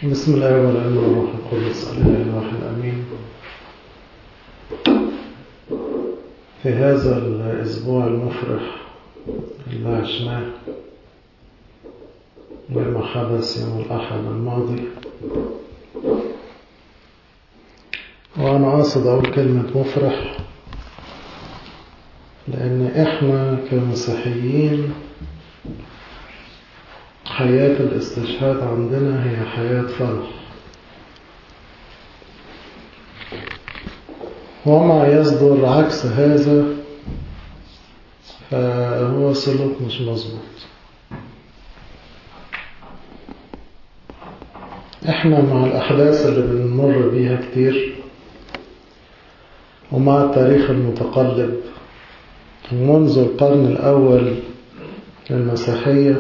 بسم الله والابن والروح القدس الاله الواحد امين في هذا الاسبوع المفرح اللي عشناه لما حدث يوم الاحد الماضي وانا قاصد اقول كلمه مفرح لان احنا كمسيحيين حياة الاستشهاد عندنا هي حياة فرح وما يصدر عكس هذا فهو سلوك مش مظبوط احنا مع الأحداث اللي بنمر بيها كتير ومع التاريخ المتقلب منذ القرن الأول للمسيحية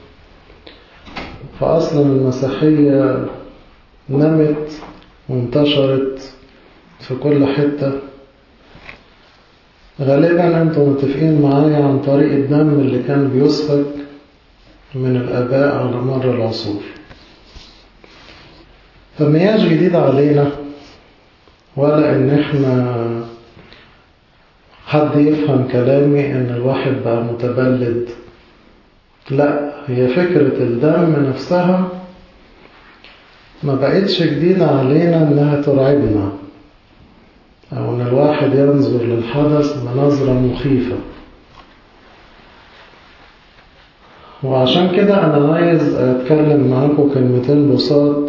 فأصلا المسيحية نمت وانتشرت في كل حتة غالبا انتم متفقين معايا عن طريق الدم اللي كان بيسفك من الآباء على مر العصور فمياش جديد علينا ولا ان احنا حد يفهم كلامي ان الواحد بقى متبلد لا هي فكرة الدم نفسها ما بقتش جديدة علينا انها ترعبنا او ان الواحد ينظر للحدث بنظرة مخيفة وعشان كده انا عايز اتكلم معاكم كلمتين بساط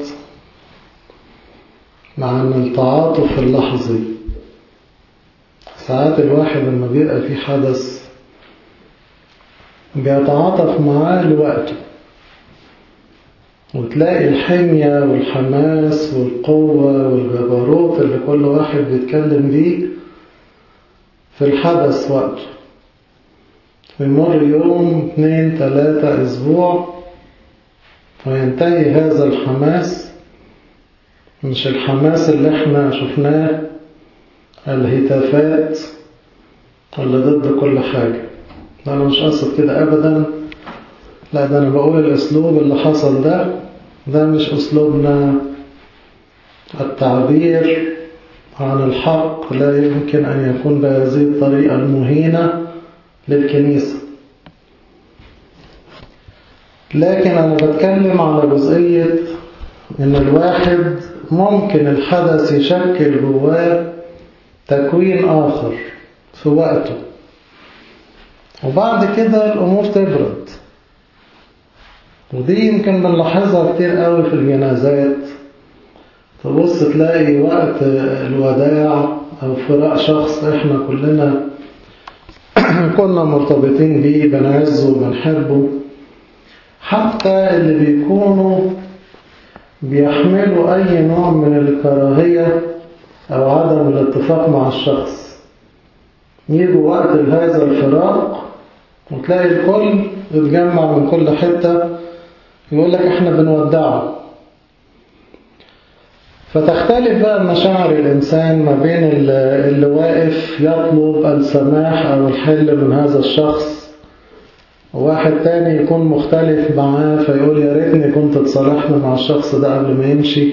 عن التعاطف اللحظي ساعات الواحد لما بيبقى في حدث بيتعاطف معاه لوقته وتلاقي الحمية والحماس والقوة والجبروت اللي كل واحد بيتكلم بيه في الحدث وقته ويمر يوم اتنين تلاتة اسبوع وينتهي هذا الحماس مش الحماس اللي احنا شفناه الهتافات اللي ضد كل حاجة أنا مش قصد كده أبدا لا ده أنا بقول الأسلوب اللي حصل ده ده مش أسلوبنا التعبير عن الحق لا يمكن أن يكون بهذه الطريقة المهينة للكنيسة لكن أنا بتكلم على جزئية إن الواحد ممكن الحدث يشكل جواه تكوين آخر في وقته وبعد كده الأمور تبرد ودي يمكن بنلاحظها كتير قوي في الجنازات تبص تلاقي وقت الوداع أو فراق شخص إحنا كلنا كنا مرتبطين بيه بنعزه وبنحبه حتى اللي بيكونوا بيحملوا أي نوع من الكراهية أو عدم الاتفاق مع الشخص يجوا وقت هذا الفراق وتلاقي الكل اتجمع من كل حتة يقول لك احنا بنودعه فتختلف بقى مشاعر الإنسان ما بين اللي واقف يطلب السماح أو الحل من هذا الشخص وواحد تاني يكون مختلف معاه فيقول يا ريتني كنت اتصالحنا مع الشخص ده قبل ما يمشي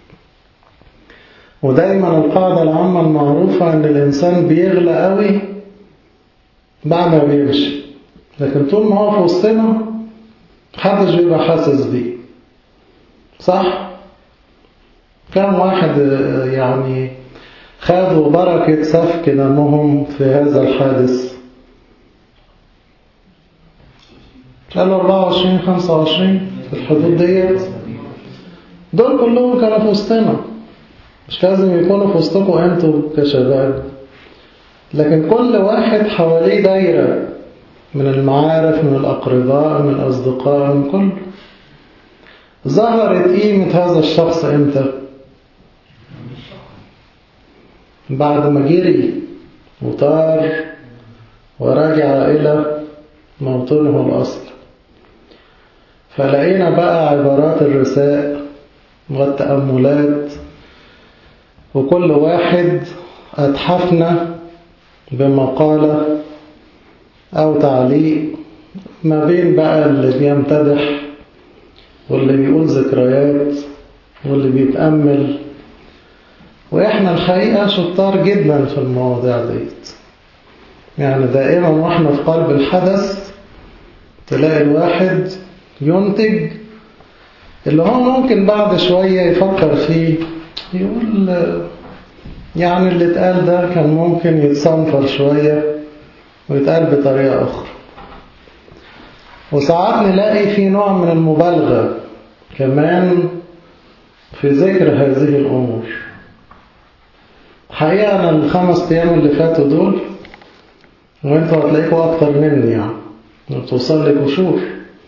ودايما القاعدة العامة المعروفة ان الانسان بيغلى قوي بعد ما بيمشي لكن طول ما هو في وسطنا محدش بيبقى حاسس بيه صح؟ كم واحد يعني خدوا بركة سفك دمهم في هذا الحادث قالوا 24 25 في الحدود ديت دول كلهم كانوا في وسطنا مش لازم يكونوا في وسطكم انتوا كشباب لكن كل واحد حواليه دايرة من المعارف من الأقرباء من الأصدقاء من كل ظهرت قيمة هذا الشخص امتى بعد ما جري وطار ورجع إلى موطنه الأصل فلقينا بقى عبارات الرساء والتأملات وكل واحد أتحفنا بمقالة أو تعليق ما بين بقى اللي بيمتدح واللي بيقول ذكريات واللي بيتأمل وإحنا الحقيقة شطار جدا في المواضيع ديت يعني دائما وإحنا في قلب الحدث تلاقي الواحد ينتج اللي هو ممكن بعد شوية يفكر فيه يقول يعني اللي اتقال ده كان ممكن يتصنفر شوية ويتقال بطريقة أخرى وساعات نلاقي في نوع من المبالغة كمان في ذكر هذه الأمور حقيقة أنا الخمس أيام اللي فاتوا دول وانتوا هتلاقيكوا أكتر مني يعني بتوصل لي قشور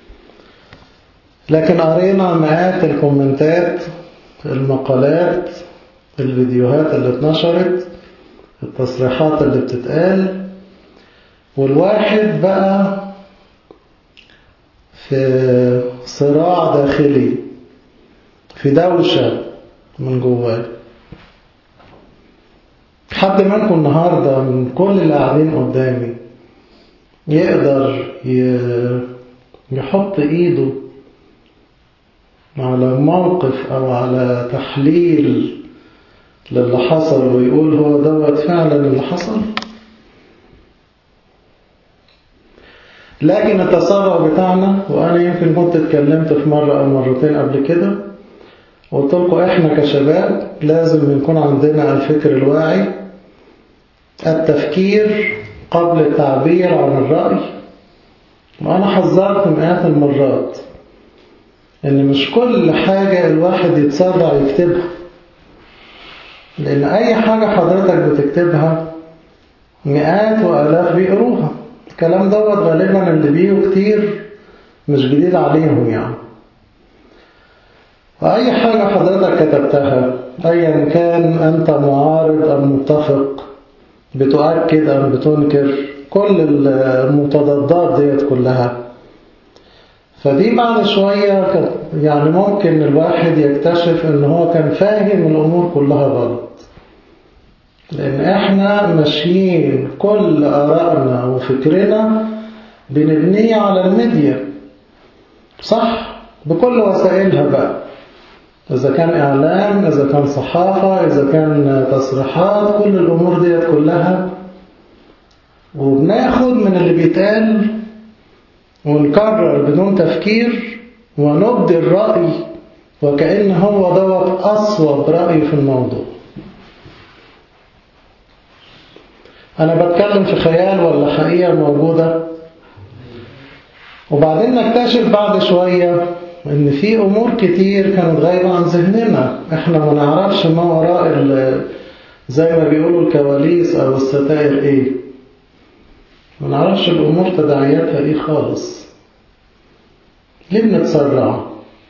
لكن قرينا مئات الكومنتات المقالات الفيديوهات اللي اتنشرت التصريحات اللي بتتقال والواحد بقى في صراع داخلي في دوشة من جواه حد منكم النهاردة من كل اللي قاعدين قدامي يقدر يحط ايده على موقف او على تحليل للي حصل ويقول هو دوت فعلا اللي حصل لكن التسارع بتاعنا وانا يمكن كنت اتكلمت في مرة او مرتين قبل كده قلت لكم احنا كشباب لازم يكون عندنا الفكر الواعي التفكير قبل التعبير عن الرأي وأنا حذرت مئات المرات إن مش كل حاجة الواحد يتسرع يكتبها لأن أي حاجة حضرتك بتكتبها مئات وآلاف بيقروها الكلام دوت غالبا اللي بيقوا كتير مش جديد عليهم يعني وأي حاجة حضرتك كتبتها أيا كان أنت معارض أو متفق بتؤكد أو بتنكر كل المتضادات ديت كلها فدي بعد شوية يعني ممكن الواحد يكتشف ان هو كان فاهم الأمور كلها غلط لأن احنا ماشيين كل آرائنا وفكرنا بنبنيه على الميديا صح بكل وسائلها بقى إذا كان إعلام إذا كان صحافة إذا كان تصريحات كل الأمور ديت كلها وبناخد من اللي بيتقال ونكرر بدون تفكير ونبدي الرأي وكأن هو دوت أصوب رأي في الموضوع أنا بتكلم في خيال ولا حقيقة موجودة وبعدين نكتشف بعد شوية ان في امور كتير كانت غايبة عن ذهننا احنا ما نعرفش ما وراء زي ما بيقولوا الكواليس او الستائر ايه ما نعرفش الامور تداعياتها ايه خالص ليه بنتسرع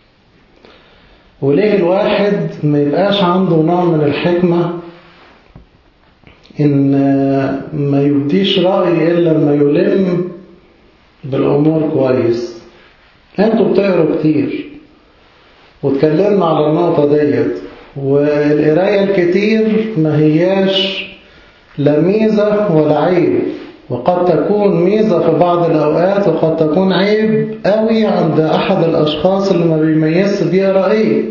وليه الواحد ما يبقاش عنده نوع من الحكمة ان ما يبديش رأي الا لما يلم بالامور كويس انتوا بتقروا كتير واتكلمنا على النقطة ديت والقراية الكتير ما هياش لا ميزة ولا عيب وقد تكون ميزة في بعض الأوقات وقد تكون عيب قوي عند أحد الأشخاص اللي ما بيميزش بيقرا إيه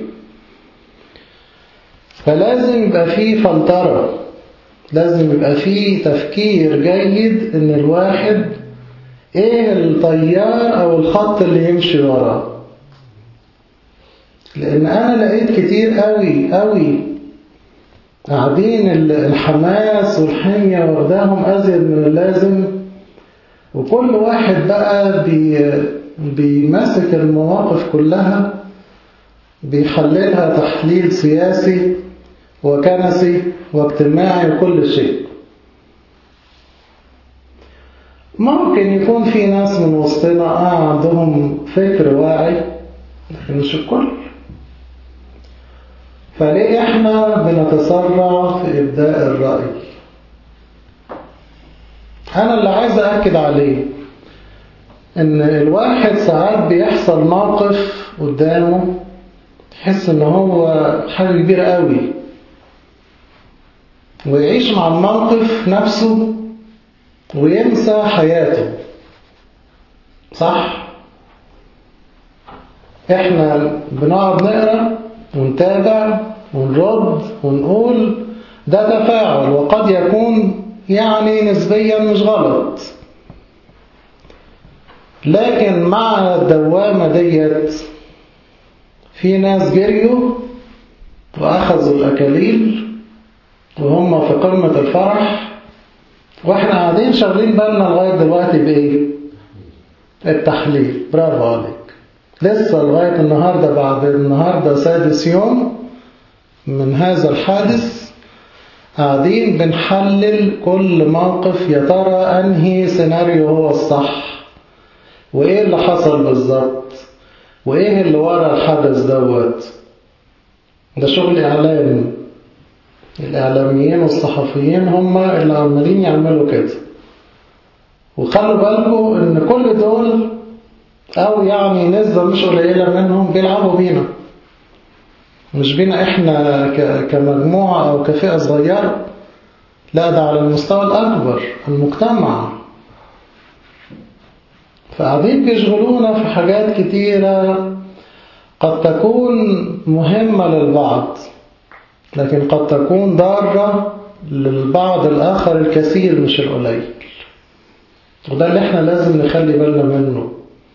فلازم يبقى فيه فلترة لازم يبقى فيه تفكير جيد إن الواحد ايه الطيار او الخط اللي يمشي وراه لان انا لقيت كتير قوي قوي قاعدين الحماس والحمية واخداهم ازيد من اللازم وكل واحد بقى بي بيمسك المواقف كلها بيحللها تحليل سياسي وكنسي واجتماعي وكل شيء ممكن يكون في ناس من وسطنا آه عندهم فكر واعي لكن مش الكل فليه احنا بنتسرع في إبداء الرأي أنا اللي عايز أأكد عليه إن الواحد ساعات بيحصل موقف قدامه تحس إن هو حاجة كبيرة قوي ويعيش مع الموقف نفسه وينسى حياته صح احنا بنقعد نقرا ونتابع ونتابع ونرد ونقول ده تفاعل وقد يكون يعني نسبيا مش غلط لكن مع الدوامة ديت في ناس جريوا وأخذوا الأكاليل وهم في قمة الفرح واحنا قاعدين شغالين بالنا لغاية دلوقتي بإيه؟ التحليل برافو عليك لسه لغاية النهاردة بعد النهاردة سادس يوم من هذا الحادث قاعدين بنحلل كل موقف يا ترى أنهي سيناريو هو الصح وإيه اللي حصل بالظبط وإيه اللي ورا الحدث دوت ده شغل إعلام الإعلاميين والصحفيين هم اللي عمالين يعملوا كده وخلوا بالكم إن كل دول أو يعني نسبة مش قليلة منهم بيلعبوا بينا مش بينا إحنا كمجموعة أو كفئة صغيرة لا ده على المستوى الأكبر المجتمع فقاعدين بيشغلونا في حاجات كتيرة قد تكون مهمة للبعض لكن قد تكون ضارة للبعض الآخر الكثير مش القليل وده اللي احنا لازم نخلي بالنا منه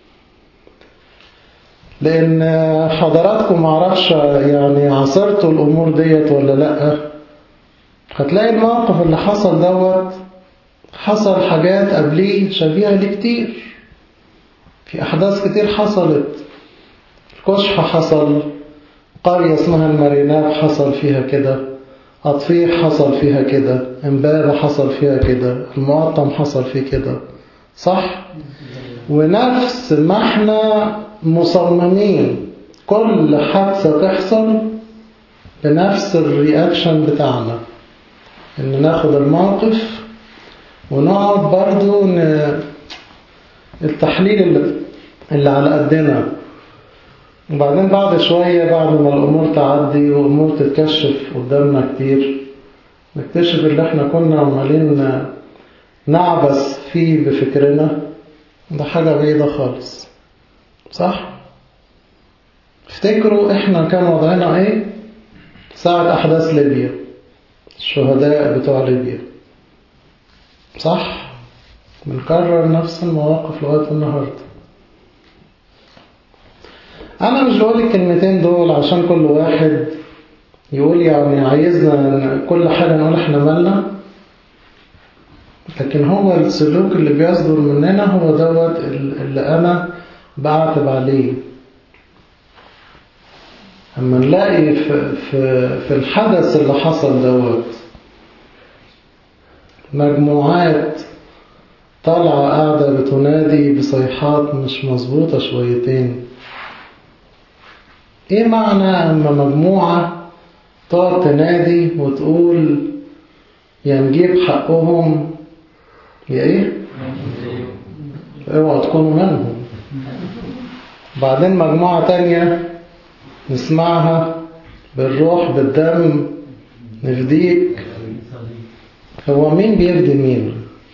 لأن حضراتكم معرفش يعني عصرتوا الأمور ديت ولا لأ هتلاقي الموقف اللي حصل دوت حصل حاجات قبليه شبيهة ليه كتير في أحداث كتير حصلت الكشح حصل قرية اسمها الماريناب حصل فيها كده أطفيح حصل فيها كده امبابة حصل فيها كده المقطم حصل فيه كده صح؟ ونفس ما احنا مصممين كل حادثة تحصل بنفس الرياكشن بتاعنا ان ناخد الموقف ونقعد برضو ن... التحليل اللي, اللي على قدنا وبعدين بعد شوية بعد ما الأمور تعدي وأمور تتكشف قدامنا كتير نكتشف اللي احنا كنا عمالين نعبس فيه بفكرنا ده حاجة بعيدة خالص صح؟ افتكروا احنا كان وضعنا ايه ساعة أحداث ليبيا الشهداء بتوع ليبيا صح؟ بنكرر نفس المواقف لغاية النهاردة أنا مش بقول الكلمتين دول عشان كل واحد يقول يعني عايزنا كل حاجة نقول احنا مالنا لكن هو السلوك اللي بيصدر مننا هو دوت اللي أنا بعتب عليه أما نلاقي في, في, في الحدث اللي حصل دوت مجموعات طالعة قاعدة بتنادي بصيحات مش مظبوطة شويتين ايه معنى اما مجموعة تقعد تنادي وتقول يا نجيب حقهم يا ايه اوعوا تكونوا منهم بعدين مجموعة تانية نسمعها بالروح بالدم نفديك هو مين بيفدي مين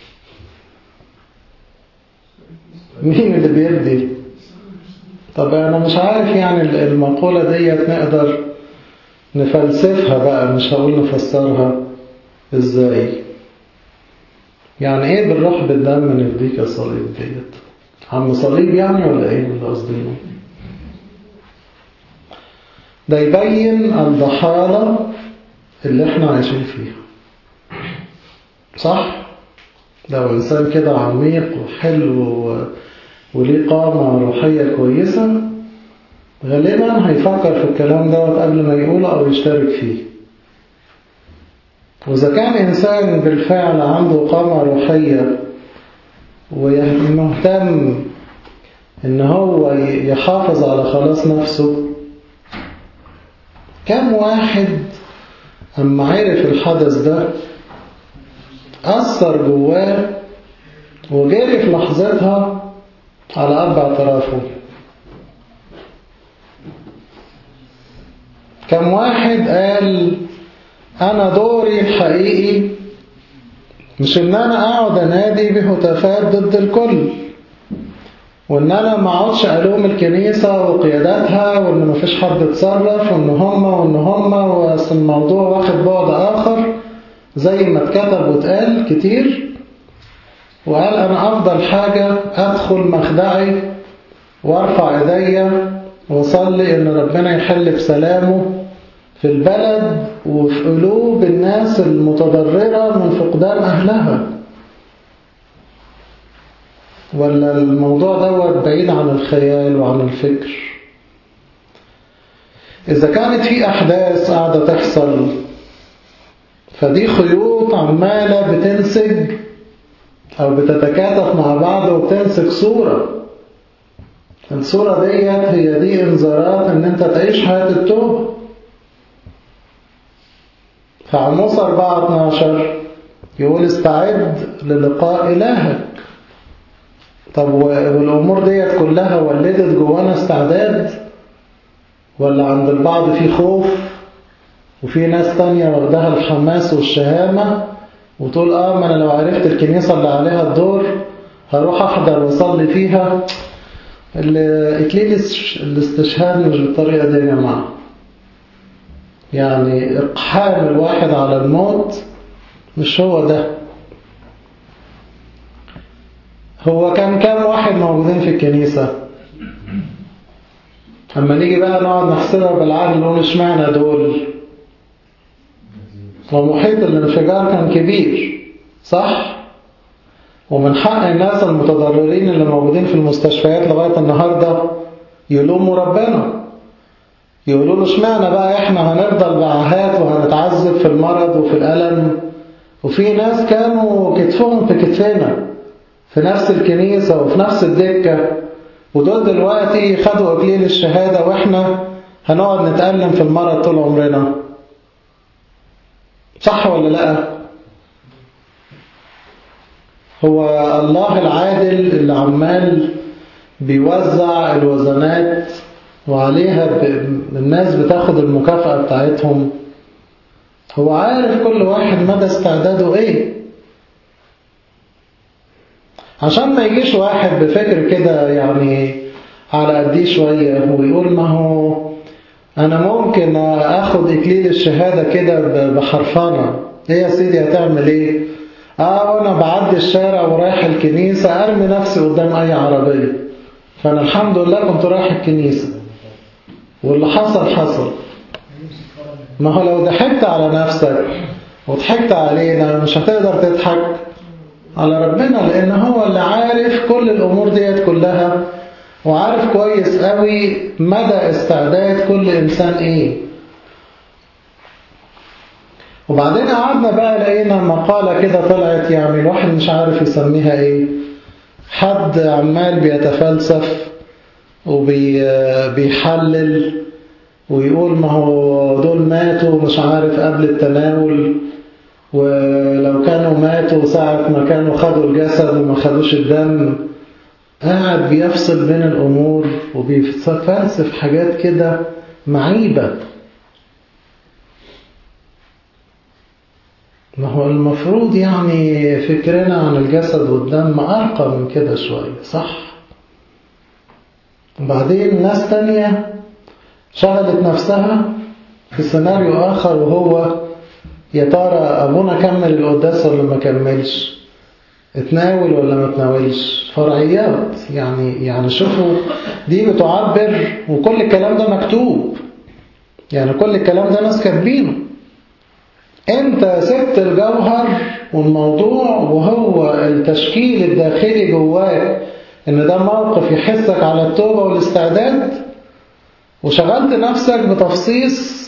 مين اللي بيفدي طب انا مش عارف يعني المقولة ديت نقدر نفلسفها بقى مش هقول نفسرها ازاي يعني ايه بالروح بالدم نفديك يا صليب ديت عم صليب يعني ولا ايه اللي قصدينه ده يبين الضحالة اللي احنا عايشين فيها صح لو انسان كده عميق وحلو وليه قامة روحية كويسة غالبا هيفكر في الكلام دوت قبل ما يقوله أو يشترك فيه وإذا كان إنسان بالفعل عنده قامة روحية ومهتم إن هو يحافظ على خلاص نفسه كم واحد أما عرف الحدث ده أثر جواه وجري في لحظتها على أربع اعترافه كم واحد قال أنا دوري الحقيقي مش إن أنا أقعد أنادي بهتافات ضد الكل وان انا ما اقعدش الوم الكنيسة وقياداتها وان ما فيش حد اتصرف وان هم وان هم واصل الموضوع واخد بعد اخر زي ما اتكتب واتقال كتير وقال انا افضل حاجة ادخل مخدعي وارفع ايديا واصلي ان ربنا يحل بسلامه في البلد وفي قلوب الناس المتضررة من فقدان اهلها ولا الموضوع دوت بعيد عن الخيال وعن الفكر إذا كانت في أحداث قاعدة تحصل فدي خيوط عمالة بتنسج أو بتتكاتف مع بعض وبتنسج صورة الصورة ديت هي دي انذارات ان انت تعيش حياة التوبة فعموس 4 12 يقول استعد للقاء إلهك طب والأمور ديت كلها ولدت جوانا استعداد ولا عند البعض في خوف وفي ناس تانية واخدها الحماس والشهامة وتقول اه ما انا لو عرفت الكنيسة اللي عليها الدور هروح احضر واصلي فيها اكليل الاستشهاد مش بالطريقة دي يا جماعة يعني اقحام الواحد على الموت مش هو ده هو كان كام واحد موجودين في الكنيسة اما نيجي بقى نقعد نحسبها بالعقل نقول اشمعنى دول ومحيط الانفجار كان كبير صح ومن حق الناس المتضررين اللي موجودين في المستشفيات لغاية النهاردة يلوموا ربنا يقولوا له اشمعنى بقى احنا هنفضل بعهات وهنتعذب في المرض وفي الألم وفي ناس كانوا كتفهم في كتفنا في نفس الكنيسة وفي نفس الدكة ودول دلوقتي خدوا أكليل الشهادة وإحنا هنقعد نتألم في المرض طول عمرنا صح ولا لا هو الله العادل اللي عمال بيوزع الوزنات وعليها الناس بتاخد المكافأة بتاعتهم هو عارف كل واحد مدى استعداده ايه عشان ما يجيش واحد بفكر كده يعني على قديه شوية ويقول ما هو أنا ممكن أخد إكليل الشهادة كده بحرفانة إيه يا سيدي هتعمل إيه؟ آه وأنا بعدي الشارع ورايح الكنيسة أرمي نفسي قدام أي عربية فأنا الحمد لله كنت رايح الكنيسة واللي حصل حصل ما هو لو ضحكت على نفسك وضحكت علينا مش هتقدر تضحك على ربنا لأن هو اللي عارف كل الأمور ديت كلها وعارف كويس قوي مدى استعداد كل إنسان إيه وبعدين قعدنا بقى لقينا مقالة كده طلعت يعني الواحد مش عارف يسميها إيه حد عمال بيتفلسف وبيحلل ويقول ما هو دول ماتوا مش عارف قبل التناول ولو كانوا ماتوا ساعة ما كانوا خدوا الجسد وما خدوش الدم قاعد بيفصل بين الأمور وبيفلسف حاجات كده معيبة ما هو المفروض يعني فكرنا عن الجسد والدم أرقى من كده شوية صح وبعدين ناس تانية شغلت نفسها في سيناريو آخر وهو يا ترى أبونا كمل القداس ولا ما كملش اتناول ولا ما اتناولش فرعيات يعني يعني شوفوا دي بتعبر وكل الكلام ده مكتوب يعني كل الكلام ده ناس كاتبينه انت سبت الجوهر والموضوع وهو التشكيل الداخلي جواك ان ده موقف يحسك على التوبة والاستعداد وشغلت نفسك بتفصيص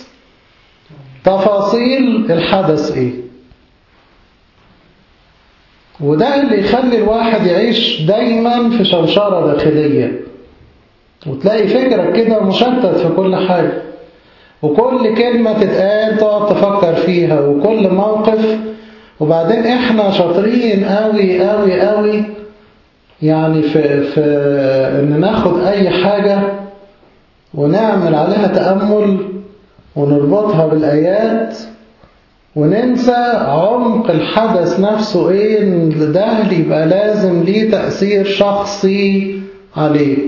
تفاصيل الحدث ايه وده اللي يخلي الواحد يعيش دايما في شوشرة داخلية وتلاقي فكرك كده مشتت في كل حاجة وكل كلمة تتقال تقعد تفكر فيها وكل موقف وبعدين احنا شاطرين قوي قوي قوي يعني في, في ان ناخد اي حاجة ونعمل عليها تأمل ونربطها بالآيات وننسى عمق الحدث نفسه ايه ان ده اللي يبقى لازم ليه تأثير شخصي عليك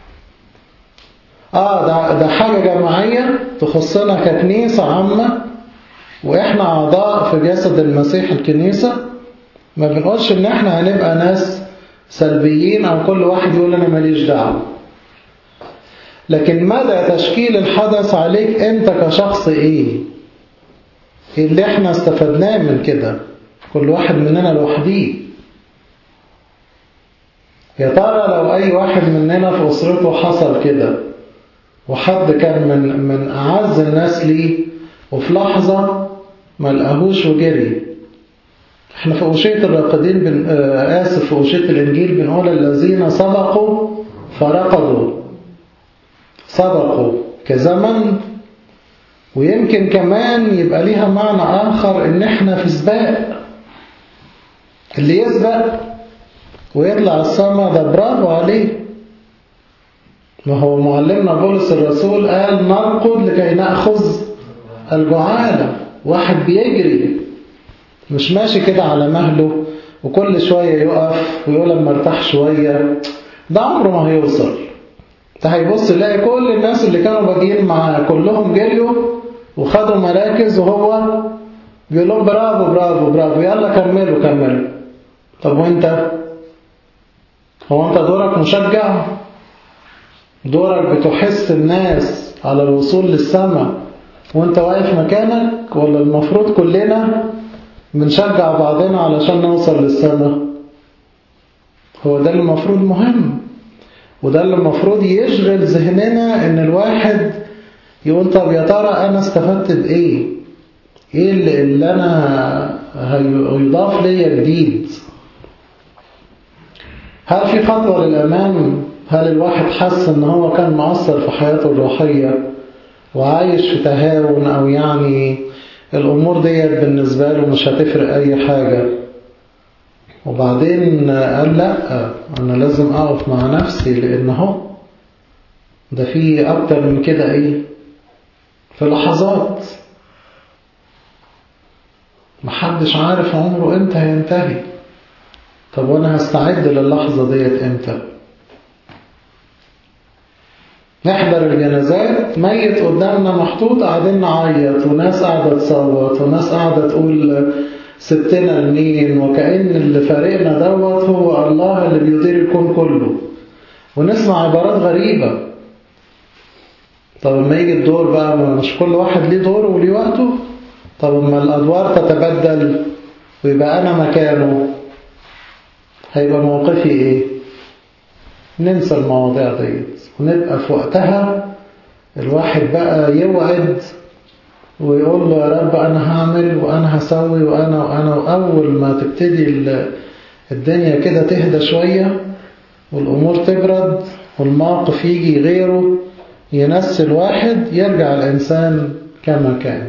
اه ده, ده حاجة جماعية تخصنا ككنيسة عامة واحنا اعضاء في جسد المسيح الكنيسة ما بنقولش ان احنا هنبقى ناس سلبيين او كل واحد يقول انا ماليش دعوة لكن مدى تشكيل الحدث عليك انت كشخص ايه اللي احنا استفدناه من كده كل واحد مننا لوحديه يا ترى لو اي واحد مننا في اسرته حصل كده وحد كان من من اعز الناس ليه وفي لحظة ما لقاهوش وجري احنا في أوشية الراقدين بن... آه آسف في أوشية الإنجيل بنقول الذين سبقوا فرقدوا سبقوا كزمن ويمكن كمان يبقى ليها معنى آخر إن إحنا في سباق اللي يسبق ويطلع السما ده برافو عليه ما هو معلمنا بولس الرسول قال نرقد لكي نأخذ الجعالة واحد بيجري مش ماشي كده على مهله وكل شوية يقف ويقول لما ارتاح شوية ده عمره ما هيوصل ده هيبص يلاقي كل الناس اللي كانوا باجيين معاه كلهم جريوا وخدوا مراكز وهو بيقول لهم برافو برافو برافو يلا كملوا كملوا طب وانت هو انت دورك مشجع دورك بتحس الناس على الوصول للسماء وانت واقف مكانك ولا المفروض كلنا بنشجع بعضنا علشان نوصل للسماء هو ده اللي المفروض مهم وده اللي المفروض يشغل ذهننا ان الواحد يقول طب يا ترى انا استفدت بايه ايه اللي, اللي انا هيضاف ليا جديد هل في خطوة للأمام هل الواحد حس ان هو كان مؤثر في حياته الروحية وعايش في تهاون او يعني الامور ديت بالنسبة له مش هتفرق اي حاجة وبعدين قال لا انا لازم اقف مع نفسي لان هو ده في اكتر من كده ايه في لحظات محدش عارف عمره امتى هينتهي طب وانا هستعد للحظة ديت امتى نحضر الجنازات ميت قدامنا محطوط قاعدين نعيط وناس قاعدة تصوت وناس قاعدة تقول ستنا لمين وكأن اللي فارقنا دوت هو الله اللي بيدير الكون كله ونسمع عبارات غريبة طب لما يجي الدور بقى مش كل واحد ليه دور وليه وقته طب لما الأدوار تتبدل ويبقى أنا مكانه هيبقى موقفي إيه ننسى المواضيع ديت ونبقى في وقتها الواحد بقى يوعد ويقول له يا رب أنا هعمل وأنا هسوي وأنا وأنا وأول ما تبتدي الدنيا كده تهدى شوية والأمور تبرد والموقف يجي غيره ينسي الواحد يرجع الإنسان كما كان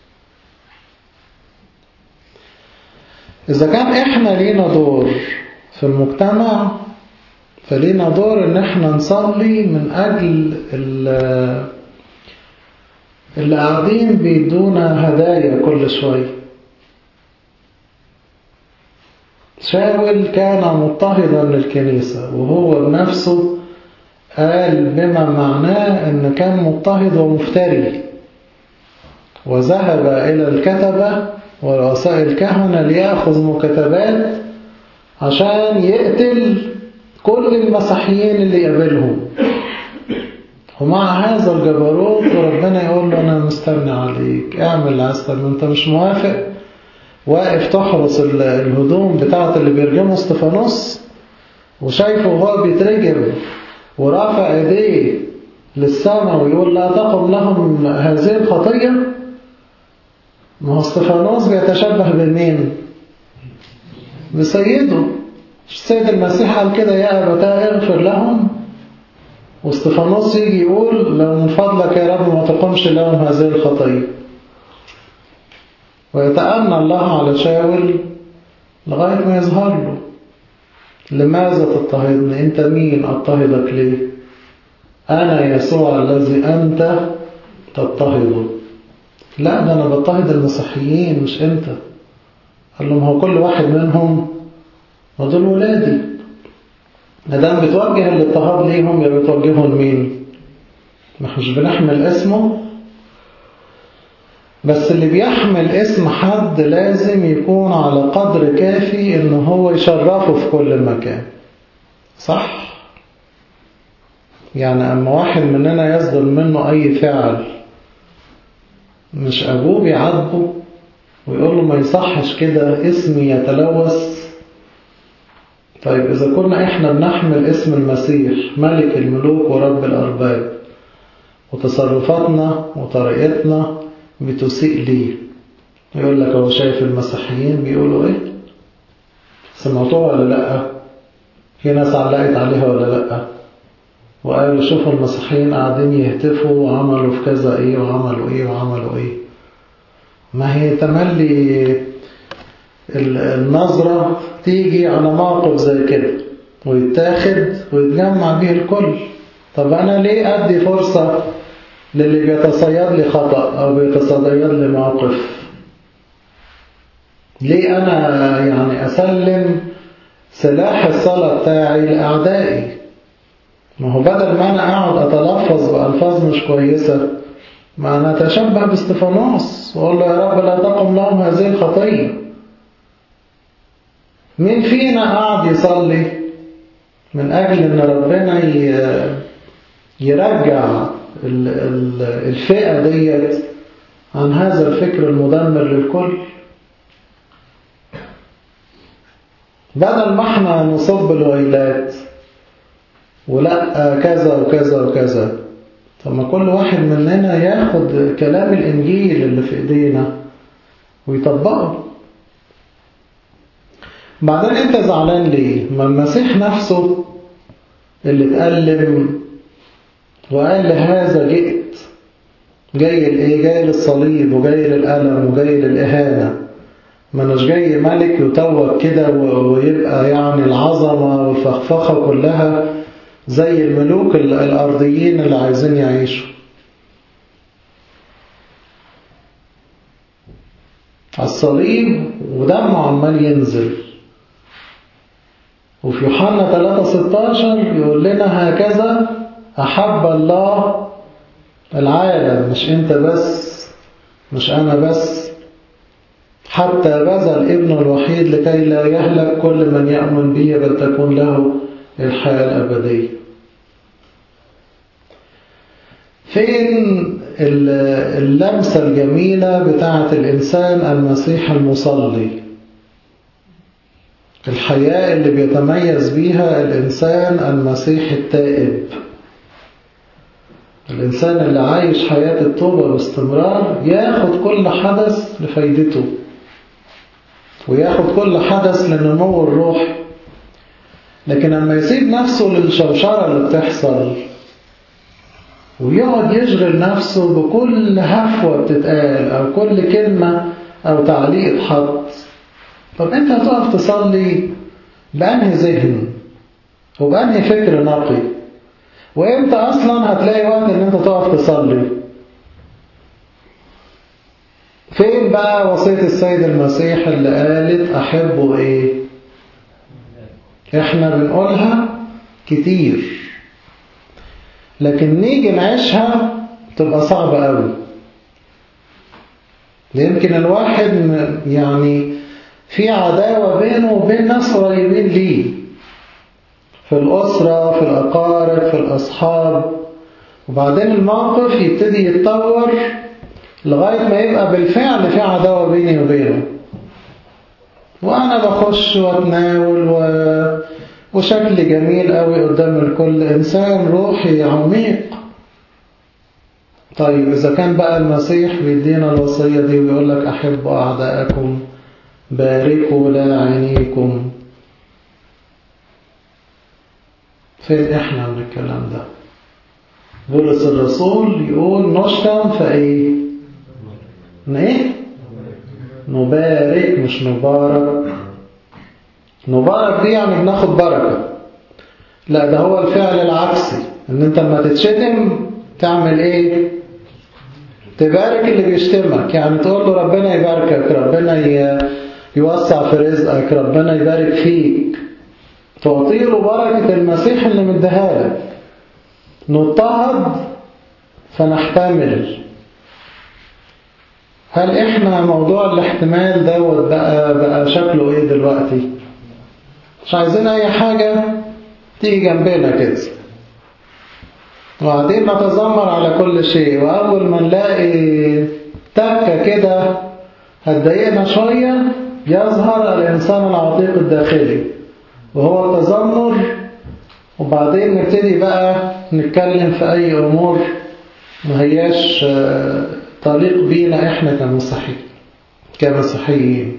إذا كان إحنا لينا دور في المجتمع فلينا دور ان احنا نصلي من اجل اللي قاعدين بيدونا هدايا كل شوية شاول كان مضطهدا للكنيسة وهو بنفسه قال بما معناه ان كان مضطهد ومفتري وذهب الى الكتبة ورؤساء الكهنة ليأخذ مكتبات عشان يقتل كل المسيحيين اللي يقابلهم ومع هذا الجبروت وربنا يقول له أنا مستني عليك اعمل اللي عايز تعمله أنت مش موافق واقف تحرس الهدوم بتاعة اللي بيرجموا استفانوس وشايفه وهو بيترجم ورافع ايديه للسماء ويقول لا تقم لهم هذه الخطية ما هو استفانوس بيتشبه بمين بسيده السيد المسيح قال كده يا أبتاه اغفر لهم واستفانوس يجي يقول لو من فضلك يا رب ما تقومش لهم هذه الخطية ويتأنى الله على شاول لغاية ما يظهر له لماذا تضطهدني انت مين اضطهدك ليه انا يسوع الذي انت تضطهده لا ده انا بضطهد المسيحيين مش انت قال لهم هو كل واحد منهم ودول ولادي مادام بتوجه الاضطهاد ليهم يا بتوجهه لمين ما مش بنحمل اسمه بس اللي بيحمل اسم حد لازم يكون على قدر كافي ان هو يشرفه في كل مكان صح يعني اما واحد مننا يصدر منه اي فعل مش ابوه بيعاتبه ويقول له ما يصحش كده اسمي يتلوث طيب إذا كنا إحنا بنحمل اسم المسيح ملك الملوك ورب الأرباب وتصرفاتنا وطريقتنا بتسيء ليه يقول لك هو شايف المسيحيين بيقولوا إيه سمعتوها ولا لأ في ناس علقت عليها ولا لأ وقالوا شوفوا المسيحيين قاعدين يهتفوا وعملوا في كذا إيه وعملوا إيه وعملوا إيه ما هي تملي النظرة تيجي على موقف زي كده ويتاخد ويتجمع به الكل طب أنا ليه أدي فرصة للي بيتصيد لي خطأ أو بيتصيد لي موقف ليه أنا يعني أسلم سلاح الصلاة بتاعي لأعدائي ما هو بدل ما أنا أقعد أتلفظ بألفاظ مش كويسة ما أنا أتشبه باستفانوس وأقول له يا رب لا تقم لهم هذه الخطية مين فينا قاعد يصلي من أجل أن ربنا يرجع الفئة ديت عن هذا الفكر المدمر للكل بدل ما احنا نصب الويلات ولا كذا وكذا وكذا طب ما كل واحد مننا ياخد كلام الإنجيل اللي في إيدينا ويطبقه بعدين انت زعلان ليه ما المسيح نفسه اللي اتألم وقال لهذا جئت جاي الايه جاي للصليب وجاي للألم وجاي للإهانة ما اناش جاي ملك يتوج كده ويبقى يعني العظمة والفخفخة كلها زي الملوك الأرضيين اللي عايزين يعيشوا على الصليب ودمه عمال ينزل وفي يوحنا 3 16 يقول لنا هكذا أحب الله العالم مش أنت بس مش أنا بس حتى بذل ابنه الوحيد لكي لا يهلك كل من يأمن به بل تكون له الحياة الأبدية فين اللمسة الجميلة بتاعة الإنسان المسيح المصلي الحياة اللي بيتميز بيها الإنسان المسيح التائب الإنسان اللي عايش حياة التوبة باستمرار ياخد كل حدث لفايدته وياخد كل حدث لنمو الروح لكن لما يسيب نفسه للشوشرة اللي بتحصل ويقعد يشغل نفسه بكل هفوة بتتقال أو كل كلمة أو تعليق اتحط طب أنت هتقف تصلي بأنهي ذهن وبأنهي فكر نقي وإمتى أصلا هتلاقي وقت إن أنت تقف تصلي فين بقى وصية السيد المسيح اللي قالت أحبه إيه إحنا بنقولها كتير لكن نيجي نعيشها تبقى صعبة قوي يمكن الواحد يعني في عداوة بينه وبين ناس قريبين ليه في الأسرة في الأقارب في الأصحاب وبعدين الموقف يبتدي يتطور لغاية ما يبقى بالفعل في عداوة بيني وبينه وأنا بخش وأتناول و... وشكل جميل قوي قدام الكل إنسان روحي عميق طيب إذا كان بقى المسيح بيدينا الوصية دي ويقول لك أحبوا أعداءكم باركوا لاعنيكم فين إحنا من الكلام ده بولس الرسول يقول نشتم فإيه إيه نبارك مش نبارك نبارك دي يعني بناخد بركة لا ده هو الفعل العكسي ان انت لما تتشتم تعمل ايه تبارك اللي بيشتمك يعني تقول له ربنا يباركك ربنا يوسع في رزقك ربنا يبارك فيك تعطيله بركة المسيح اللي مديها لك نضطهد فنحتمل هل احنا موضوع الاحتمال دوت بقى بقى شكله ايه دلوقتي مش عايزين اي حاجة تيجي جنبنا كده وبعدين نتذمر على كل شيء واول ما نلاقي تكة كده هتضايقنا شوية يظهر الانسان العتيق الداخلي وهو التذمر وبعدين نبتدي بقى نتكلم في اي امور ما هياش طريق بينا احنا كمسيحيين كمسيحيين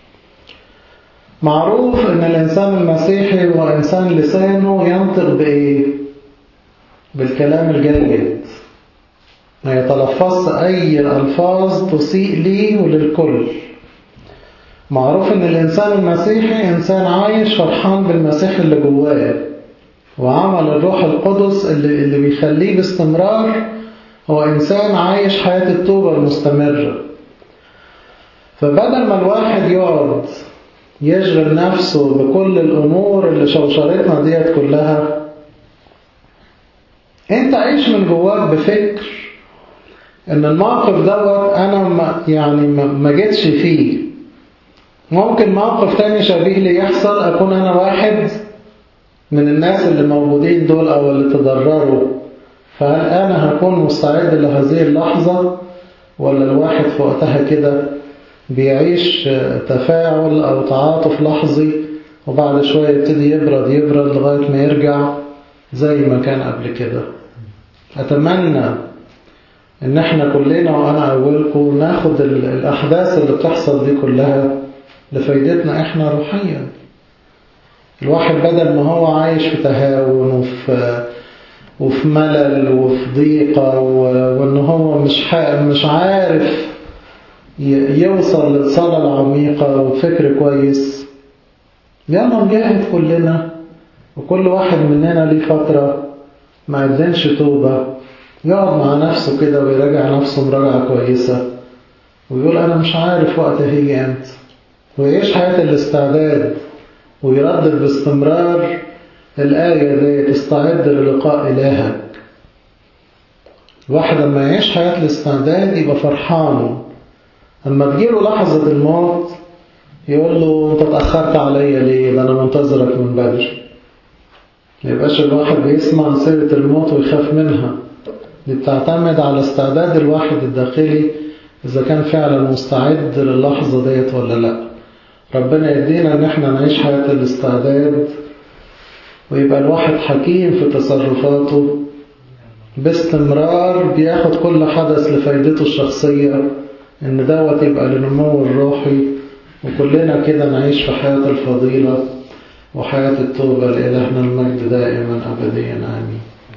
معروف ان الانسان المسيحي هو انسان لسانه ينطق بايه بالكلام الجيد ما يتلفظ اي الفاظ تسيء لي وللكل معروف ان الانسان المسيحي انسان عايش فرحان بالمسيح اللي جواه وعمل الروح القدس اللي, اللي بيخليه باستمرار هو إنسان عايش حياة التوبة المستمرة فبدل ما الواحد يقعد يشغل نفسه بكل الأمور اللي شوشرتنا ديت كلها انت عيش من جواك بفكر ان الموقف دوت انا ما يعني ما جيتش فيه ممكن موقف تاني شبيه لي يحصل اكون انا واحد من الناس اللي موجودين دول او اللي تضرروا فهل أنا هكون مستعد لهذه اللحظة ولا الواحد في وقتها كده بيعيش تفاعل أو تعاطف لحظي وبعد شوية يبتدي يبرد يبرد لغاية ما يرجع زي ما كان قبل كده أتمنى إن احنا كلنا وأنا أولكم ناخد الأحداث اللي بتحصل دي كلها لفايدتنا احنا روحيا الواحد بدل ما هو عايش في تهاون وفي وفي ملل وفي ضيقة وإن هو مش مش عارف يوصل للصلاة العميقة وفكر كويس يلا نجاهد كلنا وكل واحد مننا ليه فترة ما يدنش توبة يقعد مع نفسه كده ويراجع نفسه مراجعة كويسة ويقول أنا مش عارف وقت هيجي أنت ويعيش حياة الاستعداد ويردد باستمرار الآية دي تستعد للقاء إلهك الواحد لما يعيش حياة الاستعداد يبقى فرحان لما تجيله لحظة الموت يقول له انت اتأخرت عليا ليه ده انا منتظرك من بدري ما يبقاش الواحد بيسمع سيرة الموت ويخاف منها دي بتعتمد على استعداد الواحد الداخلي إذا كان فعلا مستعد للحظة ديت ولا لا ربنا يدينا ان احنا نعيش حياة الاستعداد ويبقى الواحد حكيم في تصرفاته باستمرار بياخد كل حدث لفايدته الشخصية ان دوت يبقى لنمو الروحي وكلنا كده نعيش في حياة الفضيلة وحياة التوبة لإلهنا المجد دائما أبديا آمين